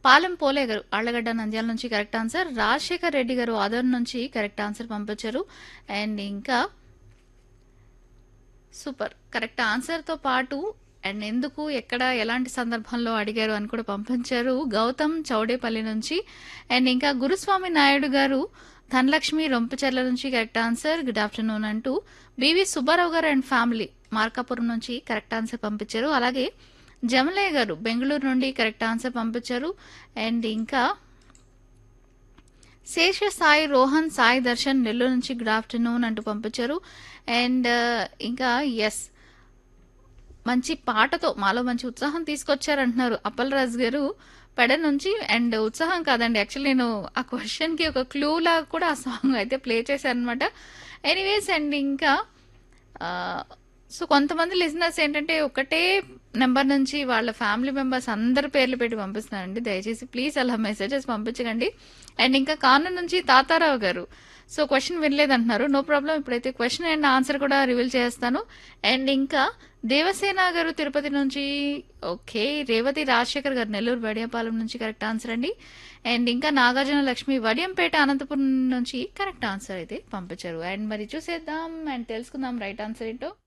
పాలెం పోలే గారు ఆళ్లగడ్డ నంద్యాల నుంచి కరెక్ట్ ఆన్సర్ రాజశేఖర్ రెడ్డి గారు ఆదర్ నుంచి కరెక్ట్ ఆన్సర్ పంపించారు అండ్ ఇంకా సూపర్ కరెక్ట్ ఆన్సర్తో పాటు అండ్ ఎందుకు ఎక్కడ ఎలాంటి సందర్భంలో అడిగారు అని కూడా పంపించారు గౌతమ్ చౌడేపల్లి నుంచి అండ్ ఇంకా గురుస్వామి నాయుడు గారు ధనలక్ష్మి రొంపచెర్ల నుంచి కరెక్ట్ ఆన్సర్ గుడ్ ఆఫ్టర్నూన్ అంటూ BV Subbarao garu and family Markapuram నుంచి కరెక్ట్ ఆన్సర్ పంపించారు అలాగే జమలయ్య గారు బెంగళూరు నుండి కరెక్ట్ ఆన్సర్ పంపించారు అండ్ ఇంకా శేష సాయి రోహన్ సాయి దర్శన్ నెల్లూరు నుంచి గుడ్ ఆఫ్టర్నూన్ అంటూ పంపించారు అండ్ ఇంకా ఎస్ మంచి పాటతో మాలో మంచి ఉత్సాహం తీసుకొచ్చారంటున్నారు అప్పల్ రాజు గారు పెడ నుంచి అండ్ ఉత్సాహం కాదండి యాక్చువల్లీ నేను ఆ క్వశ్చన్కి ఒక క్లూ లాగా కూడా ఆ సాంగ్ అయితే ప్లే చేశాను అనమాట ఎనీవేస్ అండ్ ఇంకా సో కొంతమంది లిజనర్స్ ఏంటంటే ఒకటే నెంబర్ నుంచి వాళ్ళ ఫ్యామిలీ మెంబర్స్ అందరి పేర్లు పెట్టి పంపిస్తున్నారండి దయచేసి ప్లీజ్ అలా మెసేజెస్ పంపించకండి అండ్ ఇంకా కాను నుంచి తాతారావు గారు సో క్వశ్చన్ వినలేదంటున్నారు నో ప్రాబ్లం ఇప్పుడైతే క్వశ్చన్ అండ్ ఆన్సర్ కూడా రివీల్ చేస్తాను అండ్ ఇంకా దేవసేన గారు తిరుపతి నుంచి ఓకే రేవతి రాజశేఖర్ గారు నెల్లూరు వడియాపాలెం నుంచి కరెక్ట్ ఆన్సర్ అండి అండ్ ఇంకా నాగార్జున లక్ష్మి వడియంపేట అనంతపురం నుంచి కరెక్ట్ ఆన్సర్ అయితే పంపించారు అండ్ మరి చూసేద్దాం అండ్ తెలుసుకుందాం రైట్ ఆన్సర్ ఏంటో